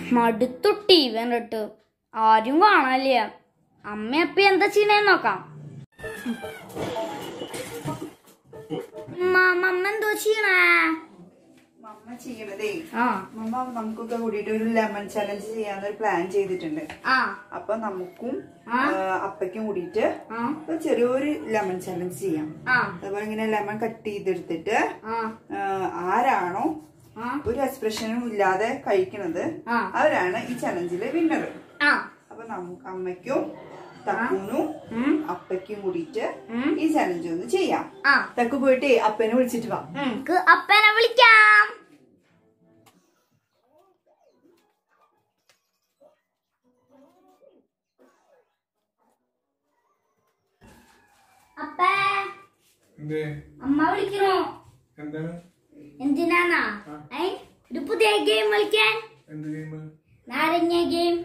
മടുത്തു T V കണ്ടിട്ട് ആരും കാണാനില്ല അമ്മ അപ്പ എന്താ ചെയ്യണേന്ന് നോക്കാം മ- മമ്മ എന്തോ ചെയ്യണേ മമ്മ ചെയ്യണതേ ആ മമ്മ നമുക്കൊക്കെ കൂടിയിട്ട് ഒരു ലെമൺ ചലഞ്ച് ചെയ്യാനൊരു പ്ലാൻ ചെയ്തിട്ടുണ്ട് ആ അപ്പൊ നമുക്കും ആ. ആ, അപ്പയ്ക്കും കൂടിയിട്ട് ആ ഒരു ചെറിയൊരു ലെമൺ ചലഞ്ച് ചെയ്യാം ആ അതുപോലെ ഇങ്ങനെ ലെമൺ കട്ട് ചെയ്തെടുത്തിട്ട് ആ ആ, ആരാണോ ആ ഒരു എക്സ്പ്രഷനും ഇല്ലാതെ കഴിക്കണത് ആ. അവരാണ് ഈ ചലഞ്ചിലെ വിന്നർ ആ അപ്പൊ നമുക്ക് അമ്മയ്ക്കും തക്കൂനും ഉം. അപ്പയ്ക്കും കൂടിയിട്ട് ഉം. ഈ ചലഞ്ച് ഒന്ന് ചെയ്യാം ആ തക്കു പോയിട്ട് അപ്പനെ വിളിച്ചിട്ട് വാ നമുക്ക് അപ്പനെ വിളിക്കാം അപ്പേ എന്തേ അമ്മ വിളിക്കണോ എന്താണ് എന്തിനാന്നാ ഏ ഒരു പുതിയ ഗെയിം കളിക്കാൻ എന്ത് ഗെയിം നാരങ്ങ ഗെയിം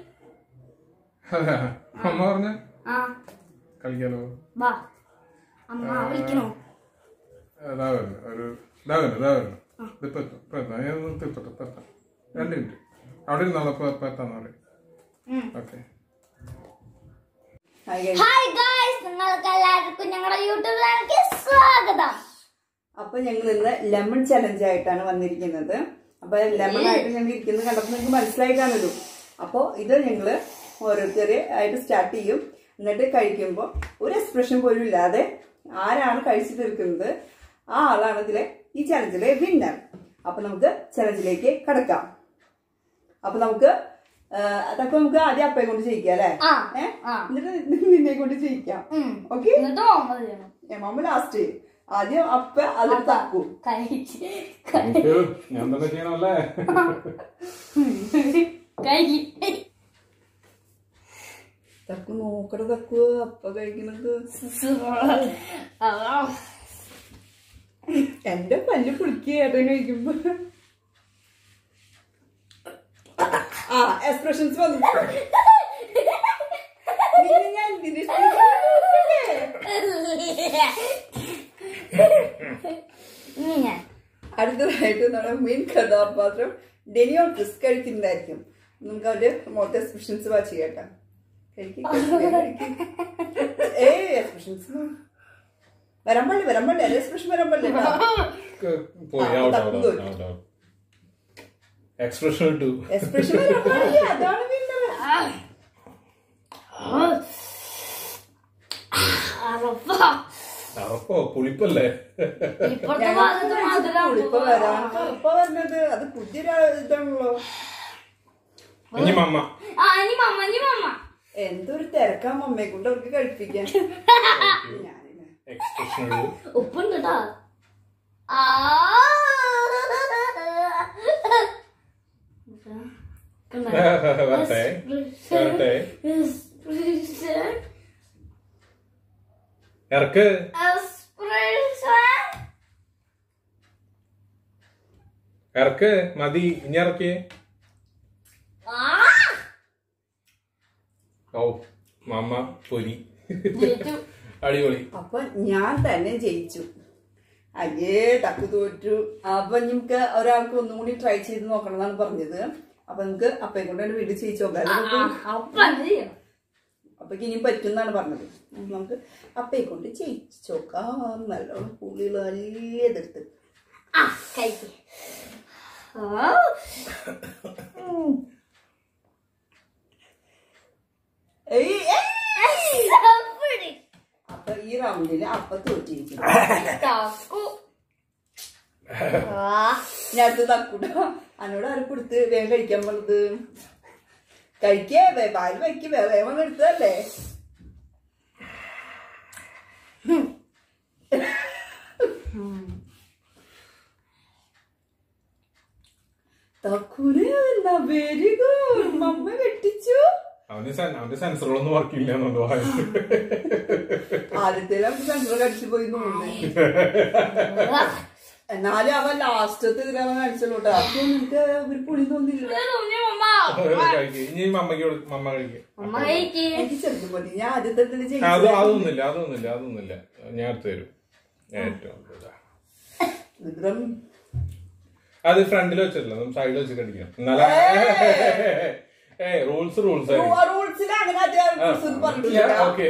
അമ്മ പറഞ്ഞ ആ കളിക്കാലോ വാ അമ്മ വിളിക്കണോ ഇതാ വരുന്നു ഒരു ഇതാ വരുന്നു ഇതാ വരുന്നു ഇതിപ്പോ എത്തും ഇപ്പൊ എത്താം ഞാൻ നിർത്തിപ്പെട്ടു ഇപ്പൊ എത്താം രണ്ട് മിനിറ്റ് അവിടെ ഇരുന്നാളെ ഇപ്പൊ ഇപ്പൊ എത്താന്ന് പറയും ഉം. Okay hi guys. Hi guys നിങ്ങൾക്ക് എല്ലാവർക്കും ഞങ്ങളുടെ യൂട്യൂബ് ചാനലിലേക്ക് സ്വാഗതം അപ്പൊ ഞങ്ങൾ ഇന്ന് ലെമൺ ചലഞ്ച് ആയിട്ടാണ് വന്നിരിക്കുന്നത് അപ്പൊ ലെമൺ ആയിട്ട് ഞങ്ങൾ ഇരിക്കുന്നത് കണ്ടപ്പോൾ നിങ്ങൾക്ക് മനസ്സിലായി കാണുമല്ലോ അപ്പൊ ഇത് ഞങ്ങള് ഓരോരുത്തരെ ആയിട്ട് സ്റ്റാർട്ട് ചെയ്യും എന്നിട്ട് കഴിക്കുമ്പോൾ ഒരു എക്സ്പ്രഷൻ പോലും ഇല്ലാതെ ആരാണ് കഴിച്ചു തീർക്കുന്നത് ആ ആളാണ് ഇതിലെ ഈ ചലഞ്ചിലെ വിന്നർ അപ്പൊ നമുക്ക് ചലഞ്ചിലേക്ക് കടക്കാം അപ്പൊ നമുക്ക് ആ, അതൊക്കെ നമുക്ക് ആദ്യം അപ്പയെ കൊണ്ട് ചെയ്യിക്കാം അല്ലെ ആ ഏഹ് ആ എന്നിട്ട് നിന്നെ കൊണ്ട് ചെയ്യിക്കാം ഉം. ഓക്കെ എന്നിട്ട് മാമ ചെയ്യണം എമാമ ലാസ്റ്റ് ആദ്യം അപ്പ അതിൽ തക്കും കഴിച്ച് ഞാൻ തന്നെ ചെയ്യണമല്ലേ കഴി തക്കു നോക്കട തക്കു അപ്പ കഴിക്കുന്നത് എന്റെ പല്ല് പുളിക്കുക ഏട്ടൻ കഴിക്കുമ്പോ ആ എക്സ്പ്രഷൻസ് വന്നു നിന്നെ ഞാൻ എന്തിന് ഇഷ്ടപ്പെട്ടില്ലേ? ഇങ്ങനെ അടുത്തതായിട്ട് നമ്മുടെ മെയിൻ കഥാപാത്രം ഡെനിയോൺ ക്രിസ് കഴിക്കുന്നതായിരിക്കും നമുക്ക് അവന്റെ മൊത്തം എക്സ്പ്രഷൻസ് വാച്ച് കേട്ടാ ഏ എക്സ്പ്രഷൻസ് വരാൻ പാടില്ല വരാൻ പാടില്ല എക്സ്പ്രഷൻ വരാൻ പാടില്ല പോയി ആ, ഔട്ട് തക്കും out good. Out out expression ഇട്ടു എക്സ്പ്രഷൻ വരാൻ പാടില്ല അതാണ് പിന്നെ അറപ്പാ അറപ്പോ പുളിപ്പല്ലേ ഇപ്പഴത്തെ ഭാഗത്ത് മധുരം ഇപ്പൊ വരാൻ കറുപ്പ പറഞ്ഞത് അത് പുതിയൊരു ഇതാണല്ലോ ഇനി മമ്മ ആ ഇനി മമ്മ ഇനി മമ്മ എന്തൊരു തിരക്കാ മമ്മയെ കൊണ്ട് അവർക്ക് കഴിപ്പിക്കാൻ ഞാനിങ്ങനെ എക്സ്പ്രഷൻ ഇടൂ ഉപ്പുണ്ട് കേട്ടോ ആ വരട്ടെ വരട്ടെ ഇറക്ക് ഇറക്ക് മതി ഇനി ഇറക്കിയേ ഓ മമ്മ പൊരി അടിപൊളി അപ്പൊ ഞാൻ തന്നെ ജയിച്ചു അയ്യേ തക്കു തോറ്റു അപ്പൊ നമുക്ക് ഒരാൾക്ക് ഒന്നും കൂടി ട്രൈ ചെയ്ത് നോക്കണം എന്നാണ് പറഞ്ഞത് അപ്പൊ നമുക്ക് അപ്പയെ കൊണ്ട് തന്നെ വീട്ടിൽ ചെയ്യിച്ചു നോക്കാം അപ്പൊക്ക് ഇനിയും പറ്റും എന്നാണ് പറഞ്ഞത് നമുക്ക് അപ്പയെ കൊണ്ട് ചെയ്യിച്ചു നോക്കാം നല്ലോണം പുളികൾ നല്ലതെടുത്ത് ഏയ്, ഏയ്. അപ്പൊ ഈ റൗണ്ടില് അപ്പ തോറ്റിരിക്കുന്നു ഞാൻ അടുത്ത് തക്കൂട എന്നോട് ആരും കൊടുത്ത് വേഗം കഴിക്കാൻ പറഞ്ഞത് കഴിക്കേ വേ- വായിൽ വയ്ക്ക് വേ- വേഗം അങ്ങ് എടുത്തതല്ലേ തക്കൂന് എന്നാ വെരി ഗുഡ് മമ്മ വെട്ടിച്ചു അവന് സെൻ- അവന്റെ സെൻസറുകളൊന്നും വർക്ക് ഇല്ല എന്നുണ്ട് വായിൽ. ആദ്യത്തെ സെൻസർ കടിച്ചു പോയി തോന്നുന്നു എന്നാലും അവൻ ലാസ്റ്റത്തെ ഇതിലവൻ കഴിച്ചല്ലോ കേട്ടോ അപ്പൊ നിനക്ക് ഒരു പുളി തോന്നില്ല കഴിക്ക്. ഇനി മമ്മക്ക് കൊടു- മമ്മ കഴിക്കും അമ്മ കഴിക്ക് എനിക്ക് ചെറുപ്പം മതി ഞാൻ ആദ്യത്തെ ഇതില് അത് ജയിച്ചു അതൊന്നുമില്ല അതൊന്നുമില്ല അതൊന്നുമില്ല ഞാൻ എടുത്തു തരും ഏറ്റവും ഇതാ. വിക്രം അത് ഫ്രണ്ടിൽ വെച്ചിട്ടില്ല നമ്മൾ സൈഡിൽ വെച്ചിട്ട് അടിക്കണം എന്നാലേ ഏ റൂൾസ് റൂൾസ് റൂൾസിൽ അങ്ങനെ അധികം rules ഒന്നും പറഞ്ഞിട്ടില്ല ഓക്കെ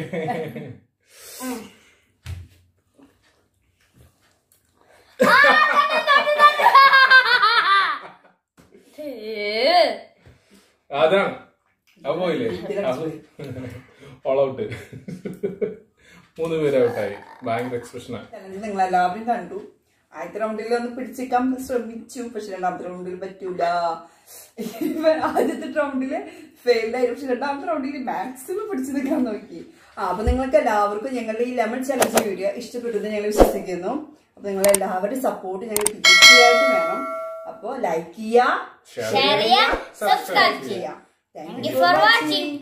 അതാണ് അത് പോയില്ലേ ഓൾ ഔട്ട് മൂന്ന് പേര് ഔട്ടായി ഭയങ്കര എക്സ്പ്രഷനാണ് ചലഞ്ച് നിങ്ങൾ എല്ലാവരും കണ്ടു ആദ്യത്തെ റൗണ്ടിൽ ഒന്ന് പിടിച്ചിക്കാൻ ശ്രമിച്ചു പക്ഷെ രണ്ടാമത്തെ റൗണ്ടിൽ പറ്റൂല ഇവൻ ആദ്യത്തെ റൗണ്ടില് ഫെയിൽഡ് ആയി പക്ഷെ രണ്ടാമത്തെ റൗണ്ടിൽ മാക്സിമം പിടിച്ചു നിൽക്കാൻ നോക്കി ആ അപ്പൊ നിങ്ങൾക്ക് എല്ലാവർക്കും ഞങ്ങളുടെ ഈ ലെമൺ ചലഞ്ച് വീഡിയോ ഇഷ്ടപ്പെട്ടെന്ന് ഞങ്ങൾ വിശ്വസിക്കുന്നു അപ്പൊ നിങ്ങൾ എല്ലാവരുടെയും സപ്പോർട്ട് ഞങ്ങൾ തീർച്ചയായിട്ടും വേണം അപ്പൊ ലൈക്ക് ചെയ്യുക ഷെയർ ചെയ്യാം സബ്സ്ക്രൈബ് ചെയ്യാം ചെയ്യാം താങ്ക് യു ഫോർ വാച്ചിങ്